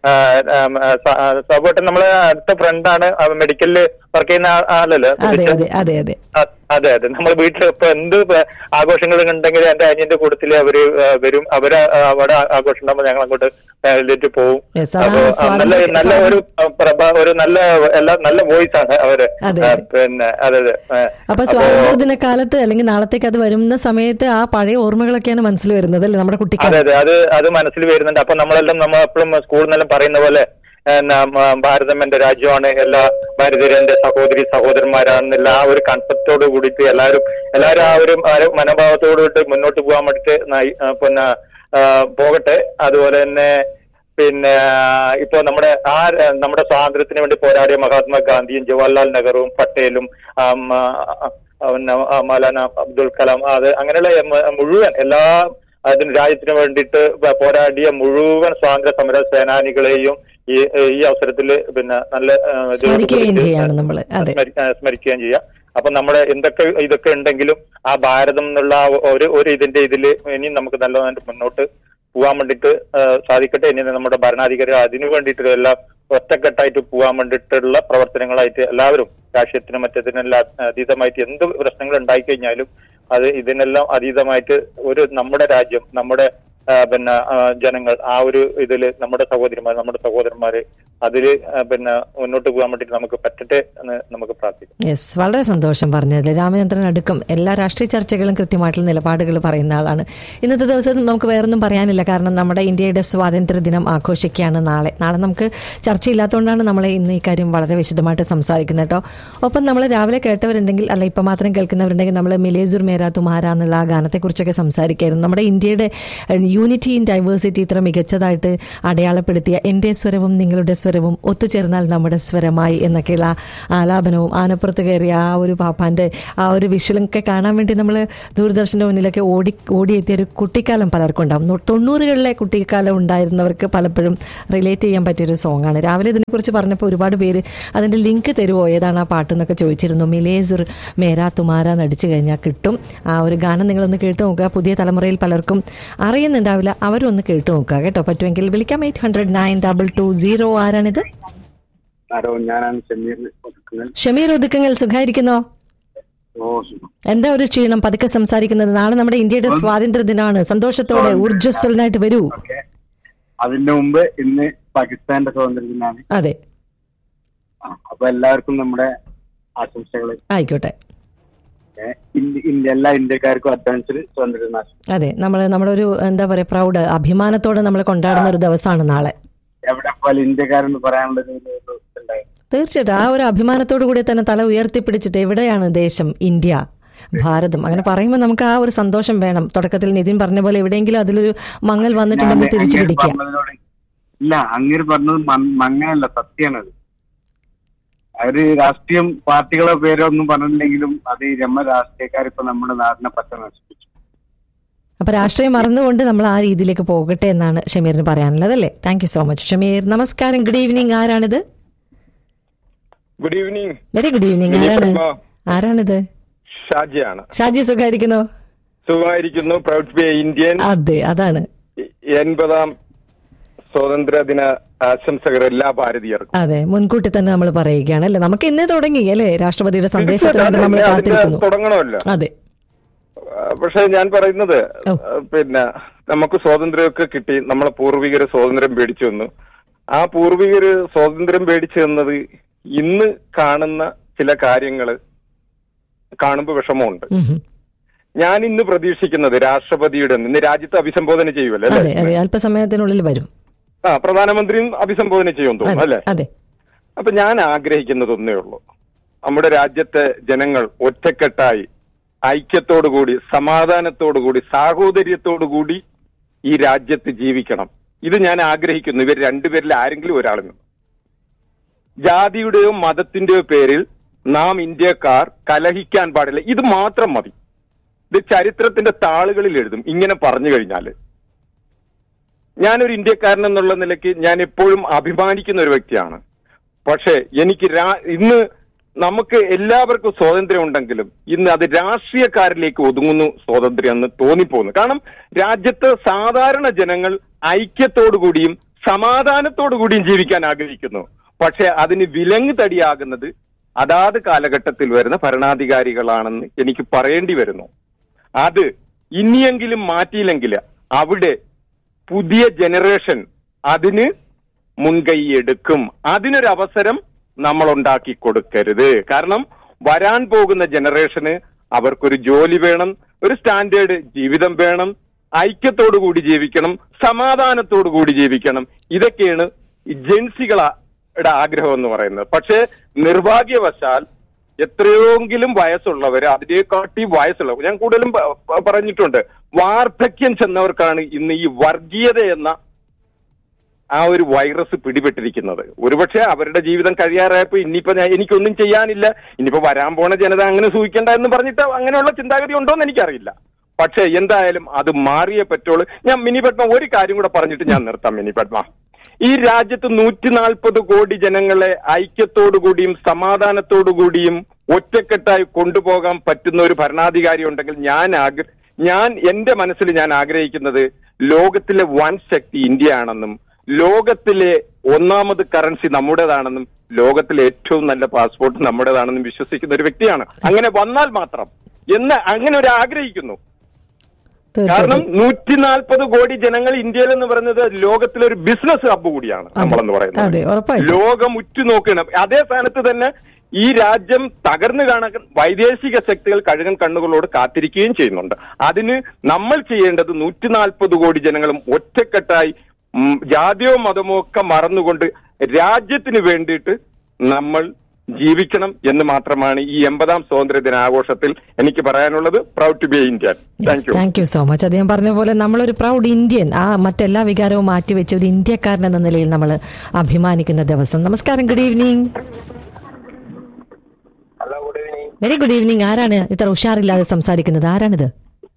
സബോട്ടൻ നമ്മളെ അടുത്ത ഫ്രണ്ടാണ് മെഡിക്കലില് വർക്ക് ചെയ്യുന്ന ആ- ആളല്ലേ അതെ അതെ അതെ അതെ അ- അതെ അതെ നമ്മൾ വീട്ടിൽ ഇപ്പൊ എന്ത് പ- ആഘോഷങ്ങൾ ഉണ്ടെങ്കിൽ എന്റെ അനിയന്റെ കൂട്ടത്തില് അവര് ആ, വരും അവര് ആ, അവിടെ ആഘോഷം ഉണ്ടാകുമ്പോൾ ഞങ്ങൾ അങ്ങോട്ട് ഫാമിലിയിട്ട് പോകും Yes, അതാണ് അപ്പൊ ആ, നല്ല സ്വാതന്ത്ര്യ- നല്ല ഒരു ആ, പ്രഭ- ഒരു നല്ല എല്ലാ നല്ല വോയിസ് ആണ് അവര് അതെ, ആ, അതെ. പിന്നെ അതെ അതെ ആ, അപ്പൊ അപ്പോ- സ്വാതന്ത്ര്യദിന കാലത്ത് അല്ലെങ്കിൽ നാളത്തേക്ക് അത് വരുന്ന സമയത്ത് ആ പഴയ ഓർമ്മകളൊക്കെയാണ് മനസ്സിൽ വരുന്നത് അല്ലേ നമ്മുടെ അതെ കുട്ടിക്കാലം അതെ അത് അത് മനസ്സിൽ വരുന്നുണ്ട് അപ്പൊ നമ്മളെല്ലാം നമ്മൾ എപ്പോഴും സ്കൂളിൽ നിന്നെല്ലാം പറയുന്ന പോലെ എന്നാ, മ- ഭാരതം എന്റെ രാജ്യമാണ് എല്ലാ ഭാരതീയരും എന്റെ സഹോദരി സഹോദരന്മാരാണെന്നുള്ള ആ ഒരു കൺസെപ്റ്റോട് കൂടിയിട്ട് എല്ലാവരും എല്ലാവരും ആ ഒരു ആ ഒരു മനോഭാവത്തോട് കൂടി മുന്നോട്ട് പോകാൻ വേണ്ടിട്ട് നയി- ആ, പിന്നെ ആ, പോകട്ടെ അതുപോലെ തന്നെ പിന്നെ ഇപ്പൊ നമ്മുടെ ആ ര- നമ്മുടെ സ്വാതന്ത്ര്യത്തിന് വേണ്ടി പോരാടിയ മഹാത്മാഗാന്ധിയും ജവഹർലാൽ നെഹ്റുവും പട്ടേലും ആം, ആ, ആ, പിന്നെ ആ, മൗലാന അബ്ദുൽ കലാം അത് അങ്ങനെയുള്ള മ- മുഴുവൻ എല്ലാ അതിന് രാജ്യത്തിന് വേണ്ടിയിട്ട് പ- പോരാടിയ മുഴുവൻ സ്വാതന്ത്ര്യ സമര സേനാനികളെയും ഈ ഈ അവസരത്തിൽ പിന്നെ നല്ല ആ, ഇത് സ്മരിക്കുകയും കൊടുത്ത് ചെയ്യാണ് നമ്മള് അതെ സ്മരി- ആ, സ്മരിക്കുകയും ചെയ്യാം അപ്പൊ നമ്മുടെ എന്തൊക്കെ ഇതൊക്കെ ഉണ്ടെങ്കിലും ആ ഭാരതം എന്നുള്ള ആ ഒരു ഒരു ഇതിന്റെ ഇതിൽ ഇനിയും നമുക്ക് നല്ലതായിട്ട് മുന്നോട്ട് പോകാൻ വേണ്ടിയിട്ട് ആ, സാധിക്കട്ടെ ഇനി നമ്മുടെ ഭരണാധികാരി അതിനു വേണ്ടിയിട്ട് എല്ലാം ഒറ്റക്കെട്ടായിട്ട് പോകാൻ വേണ്ടിയിട്ടുള്ള പ്രവർത്തനങ്ങളായിട്ട് എല്ലാവരും രാഷ്ട്രീയത്തിനും മറ്റതിനെല്ലാം അതീതമായിട്ട് എന്ത് പ്രശ്നങ്ങൾ ഉണ്ടായിക്കഴിഞ്ഞാലും അത് ഇതിനെല്ലാം അതീതമായിട്ട് ഒരു നമ്മുടെ രാജ്യം നമ്മുടെ ആ, പിന്നെ ആ, ജനങ്ങൾ ആ ഒരു ഇതില് നമ്മുടെ സഹോദരിമാർ നമ്മുടെ സഹോദരന്മാര് അതില് ആ, പിന്നെ മുന്നോട്ട് പോകാൻ വേണ്ടിയിട്ട് നമുക്ക് പറ്റട്ടെ എന്ന് നമുക്ക് പ്രാർത്ഥിക്കാം യെസ് വളരെ സന്തോഷം പറഞ്ഞതിൽ രാമചന്ദ്രൻ അടുക്കം എല്ലാ രാഷ്ട്രീയ ചർച്ചകളും കൃത്യമായിട്ടുള്ള നിലപാടുകൾ പറയുന്ന ആളാണ് ഇന്നത്തെ ദിവസം നമുക്ക് വേറൊന്നും പറയാനില്ല കാരണം നമ്മുടെ ഇന്ത്യയുടെ സ്വാതന്ത്ര്യ ദിനം ആഘോഷിക്കുകയാണ് നാളെ നാളെ നമുക്ക് ചർച്ചയില്ലാത്തതുകൊണ്ടാണ് നമ്മൾ ഇന്ന് ഈ കാര്യം വളരെ വിശദമായിട്ട് സംസാരിക്കുന്നത് കേട്ടോ ഒപ്പം നമ്മൾ രാവിലെ കേട്ടവരുണ്ടെങ്കിൽ അല്ല ഇപ്പം മാത്രം കേൾക്കുന്നവരുണ്ടെങ്കിൽ നമ്മൾ മിലേസുർ മേരാ തുമാര എന്നുള്ള ആ ഗാനത്തെക്കുറിച്ചൊക്കെ സംസാരിക്കായിരുന്നു നമ്മുടെ ഇന്ത്യയുടെ യൂണിറ്റി ഇൻ ഡൈവേഴ്സിറ്റി ഇത്ര മികച്ചതായിട്ട് അടയാളപ്പെടുത്തിയ എൻ്റെ സ്വരവും നിങ്ങളുടെ സ്വരവും ഒത്തുചേർന്നാൽ നമ്മുടെ സ്വരമായി എന്നൊക്കെയുള്ള ആലാപനവും ആനപ്പുറത്ത് കയറിയ ആ ഒരു പാപ്പാൻ്റെ ആ ഒരു വിഷ്വലൊക്കെ കാണാൻ വേണ്ടി നമ്മൾ ദൂരദർശൻ്റെ മുന്നിലൊക്കെ ഓടി ഓടിയെത്തിയ ഒരു കുട്ടിക്കാലം പലർക്കും ഉണ്ടാവും നൂ- തൊണ്ണൂറുകളിലെ കുട്ടിക്കാലം ഉണ്ടായിരുന്നവർക്ക് പലപ്പോഴും റിലേറ്റ് ചെയ്യാൻ പറ്റിയൊരു സോങ്ങാണ് രാവിലെ ഇതിനെക്കുറിച്ച് പറഞ്ഞപ്പോൾ ഒരുപാട് പേര് അതിൻ്റെ ലിങ്ക് തരുമോ ഏതാണ് ആ പാട്ട് എന്നൊക്കെ ചോദിച്ചിരുന്നു മിലേസുർ മേരാ തുമാര നടിച്ചു കഴിഞ്ഞാൽ കിട്ടും ആ ഒരു ഗാനം നിങ്ങളൊന്ന് കേട്ട് നോക്കുക പുതിയ തലമുറയിൽ പലർക്കും അറിയുന്നുണ്ടാവില്ല അവരും ഒന്ന് കേട്ട് നോക്കുക കേട്ടോ പറ്റുമെങ്കിൽ വിളിക്കാം eight hundred nine double two zero ആരാണിത് ആരോ ഞാനാണ് ഷമീർ കൊടുക്കുന്നത് ഷമീർ ഒതുക്കങ്ങൾ സുഖായിരിക്കുന്നോ ഓ സുഖം എന്താ ഒരു ക്ഷീണം പതുക്കെ സംസാരിക്കുന്നത് നാളെ നമ്മുടെ ഇന്ത്യയുടെ സ്വാതന്ത്ര്യ ദിനമാണ് സന്തോഷത്തോടെ ഊർജ്ജസ്വലനായിട്ട് വരൂ ഓക്കെ അതിന്റെ മുമ്പ് ഇന്ന് പാകിസ്ഥാന്റെ സ്വാതന്ത്ര്യ ദിനാണ് അതെ ആ, അപ്പൊ എല്ലാവർക്കും നമ്മുടെ ആശംസകൾ ആയിക്കോട്ടെ ഇന്ത്യ എല്ലാ ഇന്ത്യക്കാർക്കും അഡ്വാൻസ്ഡ് സ്വാതന്ത്ര്യ ദിനാശംസ അതെ നമ്മൾ നമ്മുടെ ഒരു എന്താ പറയാ പ്രൗഡ് അഭിമാനത്തോടെ നമ്മൾ കൊണ്ടാടുന്ന ഒരു ദിവസമാണ് നാളെ എവിടെ പോയാലും ഇന്ത്യക്കാരെന്ന് പറയാനുള്ള ഒരു ഒരു ഇതുണ്ടായിരുന്നു തീർച്ചയായിട്ടും ആ ഒരു അഭിമാനത്തോടു കൂടി തന്നെ തല ഉയർത്തിപ്പിടിച്ചിട്ട് എവിടെയാണ് ദേശം ഇന്ത്യ ഭാരതം അങ്ങനെ പറയുമ്പോൾ നമുക്ക് ആ ഒരു സന്തോഷം വേണം തുടക്കത്തിൽ നിതിൻ പറഞ്ഞ പോലെ എവിടെയെങ്കിലും അതിലൊരു മങ്ങൽ വന്നിട്ടുണ്ടെങ്കിൽ തിരിച്ചു അങ്ങേര് പിടിക്കുക പറഞ്ഞതിനോട് ഇല്ല അങ്ങേര് പറഞ്ഞത് മ- മങ്ങനല്ല സത്യമാണത് അവര് രാഷ്ട്രീയം പാർട്ടികളോ പേരോ ഒന്നും പറഞ്ഞില്ലെങ്കിലും അത് ഈ രമ രാഷ്ട്രീയക്കാർ ഇപ്പൊ നമ്മുടെ നാടിനെ പറ്റ നശിപ്പിച്ചു അപ്പൊ രാഷ്ട്രീയം മറന്നുകൊണ്ട് നമ്മൾ ആ രീതിയിലേക്ക് പോകട്ടെ എന്നാണ് ഷമീറിന് പറയാനുള്ളത് അല്ലേ thank you so much Shameer നമസ്കാരം ഗുഡ് ഈവനിങ് ആരാണിത് good evening very good evening ആരാണ് ആരാണിത് ഷാജിയാണ് ഷാജി സുഖായിരിക്കുന്നോ സുഖമായിരിക്കുന്നു പ്രൗഡ് ബി ഇന്ത്യൻ അതെ അതാണ് എൺപതാം സ്വാതന്ത്ര്യ ദിന ആശംസകൾ എല്ലാ ഭാരതീയർക്കും അതെ മുൻകൂട്ടി തന്നെ നമ്മൾ പറയുകയാണ് അല്ലേ നമുക്ക് ഇന്നേ തുടങ്ങി അല്ലേ രാഷ്ട്രപതിയുടെ സന്ദേശത്തിന് വേണ്ടി നമ്മൾ അതിന്റെ കാത്തിരിക്കുന്നു തുടങ്ങണമല്ലോ അതെ ആ, പക്ഷെ ഞാൻ പറയുന്നത് ഓ. ആ, പിന്നെ നമുക്ക് സ്വാതന്ത്ര്യമൊക്കെ കിട്ടി നമ്മളെ പൂർവികര് സ്വാതന്ത്ര്യം പേടിച്ചു വന്നു ആ പൂർവികര് സ്വാതന്ത്ര്യം പേടിച്ചു തന്നത് ഇന്ന് കാണുന്ന ചില കാര്യങ്ങള് കാണുമ്പോൾ വിഷമമുണ്ട് ഉം ഹും. ഞാൻ ഇന്ന് പ്രതീക്ഷിക്കുന്നത് രാഷ്ട്രപതിയുടെ ഇന്ന് രാജ്യത്തെ അഭിസംബോധന ചെയ്യുമല്ലോ അതെ അല്ലേ അതെ അല്പസമയത്തിനുള്ളിൽ വരും ആ പ്രധാനമന്ത്രിയും അഭിസംബോധന ചെയ്യുമെന്ന് തോന്നുന്നു അതെ അല്ലെ അതെ അപ്പൊ ഞാൻ ആഗ്രഹിക്കുന്നത് ഒന്നേ ഉള്ളൂ നമ്മുടെ രാജ്യത്തെ ജനങ്ങൾ ഒറ്റക്കെട്ടായി ഐക്യത്തോടുകൂടി സമാധാനത്തോടുകൂടി സാഹോദര്യത്തോടുകൂടി ഈ രാജ്യത്ത് ജീവിക്കണം ഇത് ഞാൻ ആഗ്രഹിക്കുന്നു ഇവർ രണ്ടുപേരിൽ ആരെങ്കിലും ഒരാളിൽ നിന്ന് ജാതിയുടെയോ മതത്തിന്റെയോ പേരിൽ നാം ഇന്ത്യക്കാർ കലഹിക്കാൻ പാടില്ല ഇത് മാത്രം മതി ഇത് ചരിത്രത്തിന്റെ താളുകളിൽ എഴുതും ഇങ്ങനെ പറഞ്ഞു കഴിഞ്ഞാൽ ഞാനൊരു ഇന്ത്യക്കാരൻ എന്നുള്ള നിലയ്ക്ക് ഞാൻ എപ്പോഴും അഭിമാനിക്കുന്ന ഒരു വ്യക്തിയാണ് പക്ഷേ എനിക്ക് രാ- ഇന്ന് നമുക്ക് എല്ലാവർക്കും സ്വാതന്ത്ര്യം ഉണ്ടെങ്കിലും ഇന്ന് അത് രാഷ്ട്രീയക്കാരിലേക്ക് ഒതുങ്ങുന്നു സ്വാതന്ത്ര്യം എന്ന് തോന്നിപ്പോകുന്നു കാരണം രാജ്യത്ത് സാധാരണ ജനങ്ങൾ ഐക്യത്തോടുകൂടിയും സമാധാനത്തോടുകൂടിയും ജീവിക്കാൻ ആഗ്രഹിക്കുന്നു പക്ഷെ അതിന് വിലങ്ങ് തടിയാകുന്നത് അതാത് കാലഘട്ടത്തിൽ വരുന്ന ഭരണാധികാരികളാണെന്ന് എനിക്ക് പറയേണ്ടി വരുന്നു അത് ഇനിയെങ്കിലും മാറ്റിയില്ലെങ്കിൽ അവിടെ പുതിയ ജനറേഷൻ അതിന് മുൻകൈയെടുക്കും അതിനൊരു അവസരം നമ്മൾ ഉണ്ടാക്കി കൊടുക്കരുത് കാരണം വരാൻ പോകുന്ന ജനറേഷന് അവർക്കൊരു ജോലി വേണം ഒരു സ്റ്റാൻഡേർഡ് ജീവിതം വേണം ഐക്യത്തോടു കൂടി ജീവിക്കണം സമാധാനത്തോടു കൂടി ജീവിക്കണം ഇതൊക്കെയാണ് ഈ ജെൻസികളുടെ ആഗ്രഹം എന്ന് പറയുന്നത് പക്ഷേ നിർഭാഗ്യവശാൽ എത്രയോങ്കിലും വയസ്സുള്ളവര് അതിനെക്കാട്ടി വയസ്സുള്ളവർ ഞാൻ കൂടുതലും പ- പ- പറഞ്ഞിട്ടുണ്ട് വാർദ്ധക്യം ചെന്നവർക്കാണ് ഇന്ന് ഈ വർഗീയത എന്ന ആ ഒരു വൈറസ് പിടിപെട്ടിരിക്കുന്നത് ഒരുപക്ഷെ അവരുടെ ജീവിതം കഴിയാറായപ്പോ ഇനിയിപ്പോ ഞാൻ എനിക്കൊന്നും ചെയ്യാനില്ല ഇനിയിപ്പോ വരാൻ പോണ ജനത അങ്ങനെ സൂഹിക്കണ്ട എന്ന് പറഞ്ഞിട്ട് അങ്ങനെയുള്ള ചിന്താഗതി ഉണ്ടോ എന്ന് എനിക്കറിയില്ല പക്ഷെ എന്തായാലും അത് മാറിയേ പറ്റുള്ളൂ ഞാൻ മിനി പത്മ ഒരു കാര്യം കൂടെ പറഞ്ഞിട്ട് ഞാൻ നിർത്താം മിനി പത്മ ഈ രാജ്യത്ത് നൂറ്റി നാൽപ്പത് കോടി ജനങ്ങളെ ഐക്യത്തോടുകൂടിയും സമാധാനത്തോടുകൂടിയും ഒറ്റക്കെട്ടായി കൊണ്ടുപോകാൻ പറ്റുന്ന ഒരു ഭരണാധികാരി ഉണ്ടെങ്കിൽ ഞാൻ ആഗ്ര ഞാൻ എന്റെ മനസ്സിൽ ഞാൻ ആഗ്രഹിക്കുന്നത് ലോകത്തിലെ വൻ ശക്തി ഇന്ത്യയാണെന്നും ലോകത്തിലെ ഒന്നാമത് കറൻസി നമ്മുടേതാണെന്നും ലോകത്തിലെ ഏറ്റവും നല്ല പാസ്പോർട്ട് നമ്മുടേതാണെന്നും വിശ്വസിക്കുന്ന ഒരു വ്യക്തിയാണ് അങ്ങനെ വന്നാൽ മാത്രം എന്ന് അങ്ങനെ ഒരു ആഗ്രഹിക്കുന്നു കാരണം തീർച്ചയായിട്ടും നൂറ്റി നാൽപ്പത് കോടി ജനങ്ങൾ ഇന്ത്യയിൽ എന്ന് പറയുന്നത് ലോകത്തിലെ ഒരു ബിസിനസ് ഹബ്ബ് കൂടിയാണ് നമ്മളെന്ന് അതെ, പറയുന്നത് ഉറപ്പായിട്ടും. ലോകം ഉറ്റുനോക്കണം അതേ സ്ഥാനത്ത് തന്നെ ഈ രാജ്യം തകർന്നു കാണാൻ വൈദേശിക ശക്തികൾ കഴുകൻ കണ്ണുകളോട് കാത്തിരിക്കുകയും ചെയ്യുന്നുണ്ട് അതിന് നമ്മൾ ചെയ്യേണ്ടത് നൂറ്റി നാൽപ്പത് കോടി ജനങ്ങളും ഒറ്റക്കെട്ടായി ഉം, ജാതിയോ മതമോ ഒക്കെ മറന്നുകൊണ്ട് രാജ്യത്തിന് വേണ്ടിയിട്ട് നമ്മൾ ജീവിക്കണം എന്ന് മാത്രമാണ് ഈ എൺപതാം സ്വാതന്ത്ര്യ ദിനാഘോഷത്തിൽ എനിക്ക് പറയാനുള്ളത് proud to be Indian thank you thank you so much അദ്ദേഹം പറഞ്ഞ പോലെ നമ്മളൊരു പ്രൗഡ് ഇന്ത്യൻ ആ മറ്റെല്ലാ വികാരവും മാറ്റിവെച്ച് ഒരു ഇന്ത്യക്കാരൻ എന്ന നിലയിൽ നമ്മൾ അഭിമാനിക്കുന്ന ദിവസം നമസ്കാരം good evening very good evening ആരാണ് ഇത്ര ഉഷാറില്ലാതെ സംസാരിക്കുന്നത് ആരാണിത്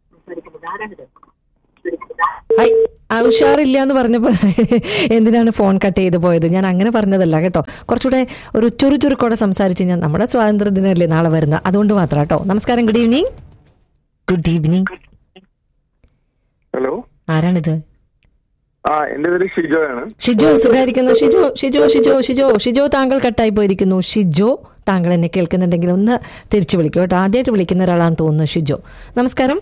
ഹായ് ആ ഉഷാറില്ല എന്ന് പറഞ്ഞപ്പോ എന്തിനാണ് ഫോൺ കട്ട് ചെയ്ത് പോയത് ഞാൻ അങ്ങനെ പറഞ്ഞതല്ല കേട്ടോ കുറച്ചുകൂടെ ഒരു ചുറുചുറുക്കോടെ സംസാരിച്ച് ഞാൻ നമ്മുടെ സ്വാതന്ത്ര്യ ദിനമല്ലേ നാളെ വരുന്ന അതുകൊണ്ട് മാത്രം കേട്ടോ നമസ്കാരം good evening good evening hello ആരാണിത് ആ എന്റെ പേര് ഷിജോയാണ് ഷിജോ സുഖായിരിക്കുന്നു ഷിജോ ഷിജോ ഷിജോ ഷിജോ ഷിജോ താങ്കൾ കട്ടായി പോയിരിക്കുന്നു ഷിജോ താങ്കൾ എന്നെ കേൾക്കുന്നുണ്ടെങ്കിൽ ഒന്ന് തിരിച്ചു വിളിക്കൂ കേട്ടോ ആദ്യമായിട്ട് വിളിക്കുന്ന ഒരാളാണെന്ന് തോന്നുന്നു ഷിജോ നമസ്കാരം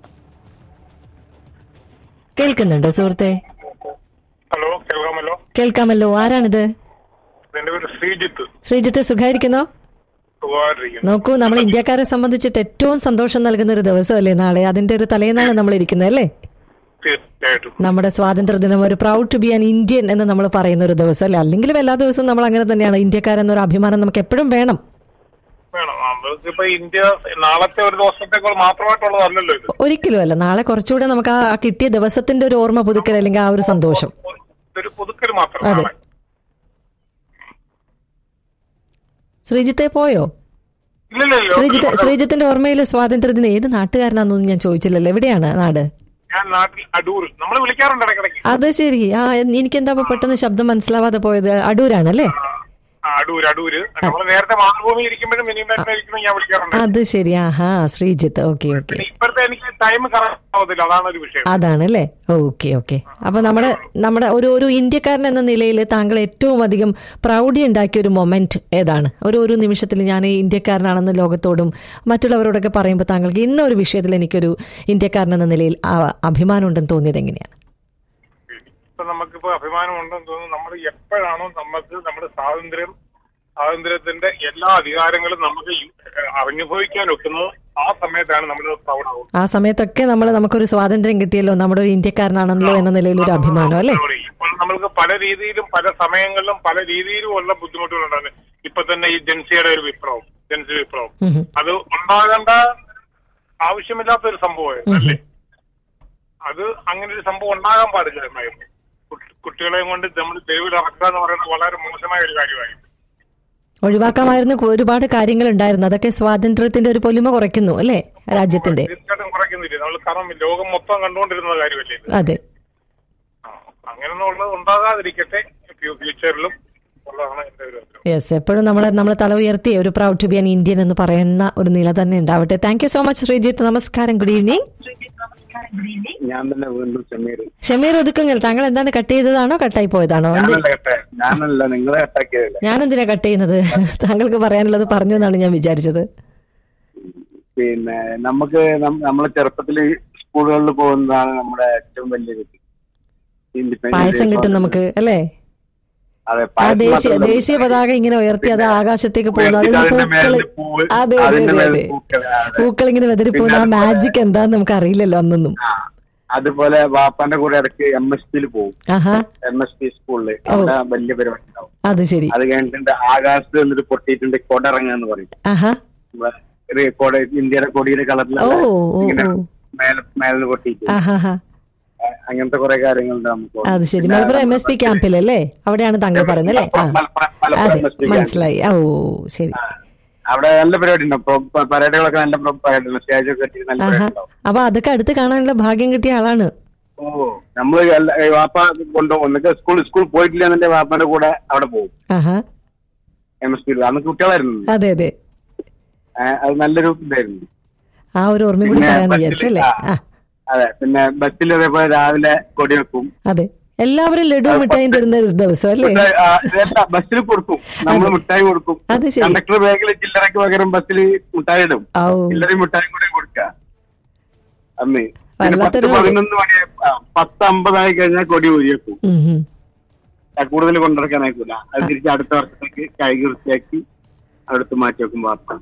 കേൾക്കുന്നുണ്ടോ സുഹൃത്തെ ഹലോ കേൾക്കാമല്ലോ കേൾക്കാമല്ലോ ആരാണിത് എന്റെ പേര് ശ്രീജിത്ത് ശ്രീജിത്ത് സുഖായിരിക്കുന്നോ സുഖമായിട്ടിരിക്കുന്നു നോക്കൂ നമ്മൾ ഇന്ത്യക്കാരെ സംബന്ധിച്ചിട്ട് ഏറ്റവും സന്തോഷം നൽകുന്ന ഒരു ദിവസമല്ലേ നാളെ അതിന്റെ ഒരു തലേന്നാണ് നമ്മൾ ഇരിക്കുന്നത് അല്ലേ തീർച്ചയായിട്ടും നമ്മുടെ സ്വാതന്ത്ര്യ ദിനം ഒരു proud to be an Indian എന്ന് നമ്മൾ പറയുന്ന ഒരു ദിവസം അല്ലേ അല്ലെങ്കിലും എല്ലാ ദിവസവും നമ്മൾ അങ്ങനെ തന്നെയാണ് ഇന്ത്യക്കാരെന്നൊരു അഭിമാനം നമുക്ക് എപ്പോഴും വേണം വേണം നമ്മൾക്ക് ഇപ്പൊ ഇന്ത്യ നാളത്തെ ഒരു ദിവസത്തേക്ക് മാത്രമായിട്ടുള്ളതല്ലല്ലോ ഇത് ഒരിക്കലും അല്ല നാളെ കുറച്ചുകൂടെ നമുക്ക് ആ ആ കിട്ടിയ ദിവസത്തിന്റെ ഒരു ഓർമ്മ പുതുക്കൽ അല്ലെങ്കിൽ ആ ഒരു സന്തോഷം ഇതൊരു പുതുക്കൽ മാത്രം അതെ. നാളെ. ശ്രീജിത്തെ പോയോ ഇല്ലില്ല ഇല്ല. ശ്രീജിത്ത് ശ്രീജിത്തിന്റെ ഓർമ്മയിൽ സ്വാതന്ത്ര്യദിനം ഏത് നാട്ടുകാരനാണെന്നൊന്നും ഞാൻ ചോദിച്ചില്ലല്ലോ എവിടെയാണ് നാട് ഞാൻ നാട്ടിൽ അടൂർ നമ്മൾ വിളിക്കാറുണ്ട് ഇടയ്ക്കിടയ്ക്ക് അത് ശരി ആ എനിക്കെന്താ ഇപ്പൊ പെട്ടെന്ന് ശബ്ദം മനസ്സിലാവാതെ പോയത് അടൂരാണല്ലേ ആ, അടൂർ അടൂര് നമ്മൾ നേരത്തെ മാതൃഭൂമി ഇരിക്കുമ്പോഴും മിനിമം ഇരിക്കുമ്പോൾ ഞാൻ വിളിക്കാറുണ്ട് അത് ശരി ആഹാ ശ്രീജിത്ത് ഓക്കെ ഓക്കെ പിന്നെ ഇപ്പോഴത്തെ എനിക്ക് ടൈം കറക്റ്റ് ആവത്തില്ല അതാണ് ഒരു വിഷയം അതാണല്ലേ ഓക്കെ ഓക്കെ അപ്പൊ നമ്മുടെ നമ്മുടെ ഒരു ഒരു ഇന്ത്യക്കാരൻ എന്ന നിലയിൽ താങ്കൾ ഏറ്റവും അധികം പ്രൗഢി ഉണ്ടാക്കിയ ഒരു മൊമെന്റ് ഏതാണ് ഒരു ഒരു നിമിഷത്തിൽ ഞാൻ ഈ ഇന്ത്യക്കാരനാണെന്ന് ലോകത്തോടും മറ്റുള്ളവരോടൊക്കെ പറയുമ്പോൾ താങ്കൾക്ക് ഇന്ന ഒരു വിഷയത്തിൽ എനിക്കൊരു ഇന്ത്യക്കാരൻ എന്ന നിലയിൽ ആ- അഭിമാനം ഉണ്ടെന്ന് തോന്നിയത് എങ്ങനെയാണ് ഇപ്പൊ നമുക്കിപ്പോ അഭിമാനം ഉണ്ടെന്ന് തോന്നുന്നു നമ്മൾ എപ്പോഴാണോ നമുക്ക് നമ്മുടെ സ്വാതന്ത്ര്യം സ്വാതന്ത്ര്യത്തിന്റെ എല്ലാ അധികാരങ്ങളും നമുക്ക് യു- ഏഹ് അനുഭവിക്കാൻ ഒക്കുന്നത് ആ സമയത്താണ് നമ്മൾ പ്രൗഡ് ആവുന്നത് ആ സമയത്തൊക്കെ നമ്മൾ നമുക്കൊരു സ്വാതന്ത്ര്യം കിട്ടിയല്ലോ നമ്മുടെ ഒരു ഇന്ത്യക്കാരനാണല്ലോ എന്ന നിലയിൽ ഒരു അഭിമാനം അല്ലേ ഇപ്പോൾ നമ്മൾക്ക് പല രീതിയിലും പല സമയങ്ങളിലും പല രീതിയിലും ഉള്ള ബുദ്ധിമുട്ടുകളുണ്ടാണ് ഇപ്പൊ തന്നെ ഈ ജൻസിയുടെ ഒരു വിപ്ലവം ജൻസി വിപ്ലവം ഉം ഹും. അത് ഉണ്ടാകേണ്ട ആവശ്യമില്ലാത്ത ഒരു സംഭവമായിരുന്നു അല്ലേ അത് അങ്ങനെ ഒരു സംഭവം ഉണ്ടാകാൻ പാടില്ലായിരുന്നു കുട്ടി- കുട്ടികളെയും കൊണ്ട് നമ്മൾ തെരുവിൽ ഇറക്കുക എന്ന് പറയുന്നത് വളരെ മോശമായ ഒരു കാര്യമായി ഒഴിവാക്കാമായിരുന്ന ഒരുപാട് കാര്യങ്ങൾ ഉണ്ടായിരുന്നു അതൊക്കെ സ്വാതന്ത്ര്യത്തിന്റെ ഒരു പൊലിമ കുറയ്ക്കുന്നു അല്ലേ രാജ്യത്തിന്റെ തീർച്ചയായിട്ടും കുറയ്ക്കുന്നില്ല നമ്മൾ കാരണം ലോകം മൊത്തം കണ്ടുകൊണ്ടിരുന്ന കാര്യമല്ലേ ഇത്? അതെ ആ, അങ്ങനെയൊന്നും ഉള്ളത് ഉണ്ടാകാതിരിക്കട്ടെ ഫ്യൂ- ഫ്യൂച്ചറിലും ഉള്ളതാണ് എന്റെ ഒരു അഭിപ്രായം യെസ് എപ്പോഴും നമ്മൾ നമ്മൾ തല ഉയർത്തി ഒരു proud to be an Indian എന്ന് പറയുന്ന ഒരു നില തന്നെ ഉണ്ടാവട്ടെ thank you so much Sreejith നമസ്കാരം ഗുഡ് ഈവനിങ് ഞാൻ തന്നെ വീണ്ടും ഷമീർ ഷമീർ ഒതുക്കുങ്ങൽ താങ്കൾ എന്താണ് കട്ട് ചെയ്തതാണോ കട്ടായി പോയതാണോ എന്ത് ഞാനല്ല കട്ടെ ഞാനല്ല നിങ്ങളെ കട്ടാക്കിയതല്ലേ ഞാൻ എന്തിനാ കട്ട് ചെയ്യുന്നത് താങ്കൾക്ക് പറയാനുള്ളത് പറഞ്ഞു എന്നാണ് ഞാൻ വിചാരിച്ചത് പിന്നെ നമുക്ക് നം- നമ്മളെ ചെറുപ്പത്തിൽ സ്കൂളുകളിൽ പോകുന്നതാണ് നമ്മുടെ ഏറ്റവും വലിയ കിട്ടി പായസം കിട്ടും നമുക്ക് അല്ലേ അതെ ആ പായസം ദേശീയ മാത്രമല്ല, ദേശീയ പതാക ഇങ്ങനെ ഉയർത്തി അത് ആകാശത്തേക്ക് പോകുന്നു ഉയർത്തി അതിന് അതിന്റെ പൂക്കള് മേലിൽ പൂവ്, അതെ അതെ അതിന്റെ അതെ മേലിൽ അതെ പൂക്കള്, അതെ. പൂക്കൾ ഇങ്ങനെ വെതറി പോകുന്ന ആ പിന്നെ അതുപോലെ- മാജിക് എന്താന്ന് നമുക്ക് അറിയില്ലല്ലോ അന്നൊന്നും ആ, അതുപോലെ വാപ്പാന്റെ കൂടെ ഇടയ്ക്ക് എം എസ് പിയിൽ പോകും ആഹാ എം എസ് പി സ്കൂളില് അവിടെ വലിയ പരിപാടി ഉണ്ടാവും അത് ശരി അത് കഴിഞ്ഞിട്ടുണ്ട് ആകാശത്ത് നിന്നിട്ട് പൊട്ടിയിട്ടുണ്ട് കൊടിറങ്ങാന്ന് പറയും ആഹാ നമ്മളെ ഒരു കൊട ഇന്ത്യയുടെ കൊടിയുടെ കളറിൽ ഓ ഓ ഇങ്ങനെ ഓ മേലെ മേലെ പൊട്ടിയിട്ട് ആഹാ ഹാ അങ്ങനത്തെ കുറെ കാര്യങ്ങളുണ്ട് നമുക്ക് അത് ശരി മലപ്പുറം എം എസ് പി ക്യാമ്പിലല്ലേ അവിടെയാണ് താങ്കൾ പറയുന്നത് അല്ലേ ആ മലപ്പുറം- മലപ്പുറം അതെ MSP camp. മനസ്സിലായി ഓ ശരി ആ. അവിടെ നല്ല പരിപാടി ഉണ്ടാവും പരേഡുകളൊക്കെ നല്ല പരിപാടി സ്റ്റേജ് ഒക്കെ കെട്ടി നല്ല ആഹാ പരിപാടി ഉണ്ടാവും അപ്പൊ അതൊക്കെ അടുത്ത് കാണാനുള്ള ഭാഗ്യം കിട്ടിയ ആളാണ് ഓ നമ്മള് എല്ലാ- ഈ വാപ്പ കൊണ്ടുപോകും ഒന്നൊക്കെ സ്കൂൾ സ്കൂൾ പോയിട്ടില്ല എന്നെ വാപ്പാന്റെ കൂടെ അവിടെ പോകും ആഹാ എം എസ് പി അന്ന് കുട്ടികളായിരുന്നു അതെ അതെ ഏ, അത് നല്ലൊരു ഇതായിരുന്നു ആ ഒരു ഓർമ്മയും കൂടി പിന്നെ പറയാന്ന് ബസ്സില് വിചാരിച്ചു അല്ലേ ആ. ആ അതെ പിന്നെ ബസ്സിൽ അതേപോലെ രാവിലെ കൊടി വെക്കും അതെ എല്ലാവരും ലഡു മിഠായും തരുന്ന ഒരു ദിവസം അല്ലേ മിഠായി, ആ, ഇതല്ല, ബസ്സിൽ കൊടുക്കും നമ്മൾ മിഠായി കൊടുക്കും അത് ശരി. കണ്ടക്ടർ ബാഗിൽ ചില്ലറയ്ക്ക് പകരം ബസ്സിൽ മിഠായി ഇടും ഔ ചില്ലറയും മിഠായും കൂടെ കൊടുക്ക അന്ന് പിന്നെ പത്ത് വല്ലാത്തൊരു- പതിനൊന്ന് മണി ആ, പത്ത് അമ്പതായി കഴിഞ്ഞാൽ കൊടി ഊരി വെക്കും ഉം, ഉം. ആ, കൂടുതൽ കൊണ്ടിറക്കാനായിക്കൂല അത് തിരിച്ച് അടുത്ത വർഷത്തേക്ക് കൈകി വൃത്തിയാക്കി അടുത്ത് മാറ്റി വെക്കും വാർത്ത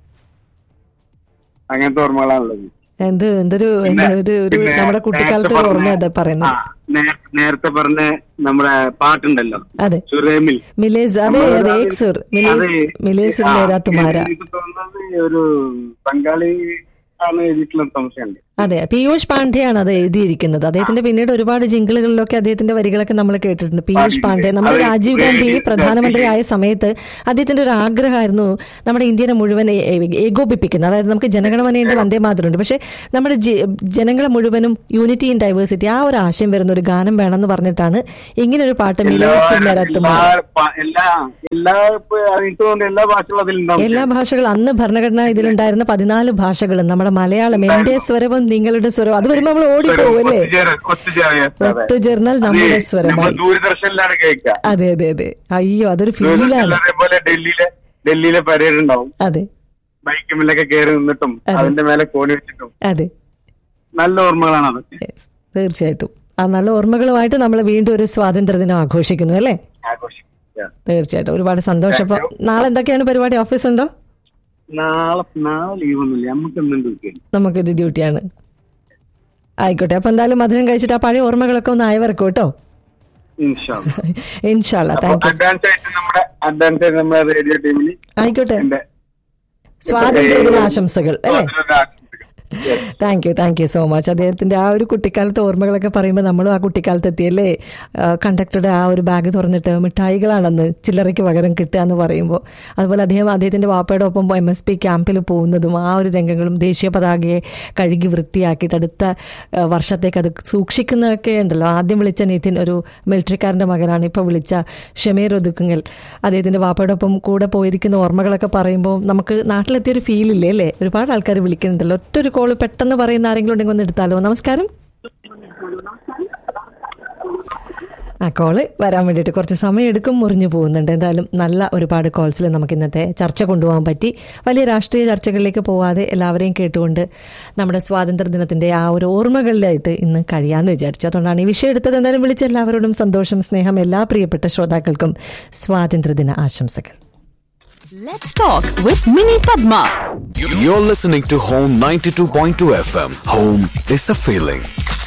അങ്ങനത്തെ ഓർമ്മകളാണുള്ളത് എന്ത് എന്തൊരു പിന്നെ- എന്ത് ഒരു ഒരു പിന്നെ നമ്മുടെ കുട്ടിക്കാലത്തെ ഒരു നേരത്തെ ഓർമ്മ പറഞ്ഞ- അതെ പറയുന്നത് ആ, നേ- നേരത്തെ പറഞ്ഞ നമ്മുടെ പാട്ടുണ്ടല്ലോ അതെ സുറേമിൽ മിലേസ് അതെ അതെ ഏക്സുർ മിലേസ് മിലേസുർ മേരാത്തുമാര എനിക്ക് തോന്നുന്നത് ഒരു ബംഗാളി ആണ് എഴുതിയിട്ടുള്ള സംശയമുണ്ട് അതെ പീയൂഷ് പാണ്ഡെയാണ് അത് എഴുതിയിരിക്കുന്നത് അദ്ദേഹത്തിന്റെ പിന്നീട് ഒരുപാട് ജിങ്കിളുകളിലൊക്കെ അദ്ദേഹത്തിന്റെ വരികളൊക്കെ നമ്മൾ കേട്ടിട്ടുണ്ട് പീയൂഷ് പാണ്ഡെ നമ്മുടെ അത് രാജീവ് ഗാന്ധി വേഗം പ്രധാനമന്ത്രിയായ സമയത്ത് അദ്ദേഹത്തിന്റെ ഒരു ആഗ്രഹമായിരുന്നു നമ്മുടെ ഇന്ത്യനെ മുഴുവൻ ഏ- ഏ- ഏകോപിപ്പിക്കുന്നത് അതായത് നമുക്ക് ജനഗണമനയുണ്ട് വന്ദേ മാതരമുണ്ട് പക്ഷെ നമ്മുടെ ജി- ജനങ്ങളെ മുഴുവനും യൂണിറ്റി ഇൻ ഡൈവേഴ്സിറ്റി ആ ഒരു ആശയം വരുന്ന ഒരു ഗാനം വേണമെന്ന് പറഞ്ഞിട്ടാണ് ഇങ്ങനെ ഒരു പാട്ട് മിലേസ് എല്ലാ മേരാത്തുമാര പ- എല്ലാ എല്ലാ ഇപ്പൊ എനിക്ക് തോന്നുന്നു എല്ലാ ഭാഷകളും അതിലുണ്ടാവും എല്ലാ ഭാഷകളും അന്ന് ഭരണഘടന ഇതിലുണ്ടായിരുന്ന പതിനാല് ഭാഷകളും നമ്മുടെ മലയാളം എന്റെ സ്വരവും നിങ്ങളുടെ സ്വരവും അത് വരുമ്പോൾ നമ്മൾ ഓടിപ്പോകും അല്ലേ ഒത്തുചേരൽ- ഒത്തുചേരൽ, അതെ. ഒത്തുചേർന്നാൽ അത് നമ്മുടെ നമ്മൾ സ്വരമായി ദൂരദർശനിലാണ് കേൾക്കുക അതെ അതെ അതെ അയ്യോ അതൊരു ഫീലാണ് ദൂരദർശനിൽ അതേപോലെ ഡൽഹിയിലെ ഡൽഹിയിലെ പരേഡ് ഉണ്ടാവും അതെ ബൈക്കുമില്ലൊക്കെ കയറി നിന്നിട്ടും അതെ. അതിന്റെ മേലെ കോണി വെച്ചിട്ടും അതെ നല്ല ഓർമ്മകളാണ് അതൊക്കെ Yes, തീർച്ചയായിട്ടും ആ നല്ല ഓർമ്മകളുമായിട്ട് നമ്മൾ വീണ്ടും ഒരു സ്വാതന്ത്ര്യ ദിനം ആഘോഷിക്കുന്നു അല്ലേ ആഘോഷിക്കുക തീർച്ചയായിട്ടും ഒരുപാട് സന്തോഷം അപ്പൊ നാളെ എന്തൊക്കെയാണ് പരിപാടി ഓഫീസ് ഉണ്ടോ നാളെ നാളെ ലീവ് ഒന്നുമില്ല നമുക്ക് എന്തുണ്ട് weekend? നമുക്കിത് ഡ്യൂട്ടിയാണ് ആയിക്കോട്ടെ അപ്പൊ എന്തായാലും മധുരം കഴിച്ചിട്ട് ആ പഴയ ഓർമ്മകളൊക്കെ ഒന്ന് അയവർക്കും കേട്ടോ ഇൻഷാ അള്ളാ. ഇൻഷാല്ല അപ്പൊ താങ്ക് യു അഡ്വാൻസ് ആയിട്ട് നമ്മുടെ അഡ്വാൻസ് ആയിട്ട് നമ്മുടെ റേഡിയോ ടീമിൽ ആയിക്കോട്ടെ എന്റെ സ്വാതന്ത്ര്യ ദിന ആശംസകൾ അല്ലേ സ്വാതന്ത്ര്യ ആശംസകൾ. Yes. Thank you thank you so much അദ്ദേഹത്തിന്റെ ആ ഒരു കുട്ടിക്കാലത്തെ ഓർമ്മകളൊക്കെ പറയുമ്പോൾ നമ്മളും ആ കുട്ടിക്കാലത്ത് എത്തിയല്ലേ ആ, കണ്ടക്ടറുടെ ആ ഒരു ബാഗ് തുറന്നിട്ട് മിഠായികളാണെന്ന് ചില്ലറയ്ക്ക് പകരം കിട്ടുക എന്ന് പറയുമ്പോൾ അതുപോലെ അദ്ദേഹം അദ്ദേഹത്തിന്റെ വാപ്പയുടെ ഒപ്പം എം എസ് പി ക്യാമ്പിൽ പോകുന്നതും ആ ഒരു രംഗങ്ങളും ദേശീയ പതാകയെ കഴുകി വൃത്തിയാക്കിയിട്ട് അടുത്ത ആ, വർഷത്തേക്ക് അത് സൂക്ഷിക്കുന്നതൊക്കെ ഉണ്ടല്ലോ ആദ്യം വിളിച്ച നിതിൻ ഒരു മിലിറ്ററിക്കാരന്റെ മകനാണ് ഇപ്പോൾ വിളിച്ച ഷമീർ ഒതുക്കുങ്ങൽ അദ്ദേഹത്തിന്റെ വാപ്പയുടെ ഒപ്പം കൂടെ പോയിരിക്കുന്ന ഓർമ്മകളൊക്കെ പറയുമ്പോൾ നമുക്ക് നാട്ടിലെത്തിയൊരു ഫീലില്ലേ അല്ലേ ഒരുപാട് ആൾക്കാർ വിളിക്കുന്നുണ്ടല്ലോ ഒറ്റ ഒരു കോള് പെട്ടെന്ന് പറയുന്ന ആരെങ്കിലും ഉണ്ടെങ്കിൽ ഒന്ന് എടുത്താലോ നമസ്കാരം ആ കോള് വരാൻ വേണ്ടിയിട്ട് കുറച്ച് സമയം എടുക്കും മുറിഞ്ഞു പോകുന്നുണ്ട് എന്തായാലും നല്ല ഒരുപാട് കോൾസിൽ നമുക്ക് ഇന്നത്തെ ചർച്ച കൊണ്ടുപോകാൻ പറ്റി വലിയ രാഷ്ട്രീയ ചർച്ചകളിലേക്ക് പോവാതെ എല്ലാവരെയും കേട്ടുകൊണ്ട് നമ്മുടെ സ്വാതന്ത്ര്യ ദിനത്തിന്റെ ആ ഒരു ഓർമ്മകളിലായിട്ട് ഇന്ന് കഴിയാമെന്ന് വിചാരിച്ചു അതുകൊണ്ടാണ് ഈ വിഷയം എടുത്തത് എന്തായാലും വിളിച്ച എല്ലാവരോടും സന്തോഷം സ്നേഹം എല്ലാ പ്രിയപ്പെട്ട ശ്രോതാക്കൾക്കും സ്വാതന്ത്ര്യദിന ആശംസകൾ Let's talk with Mini Padma. You're listening to Home 92.2 FM. Home is a feeling.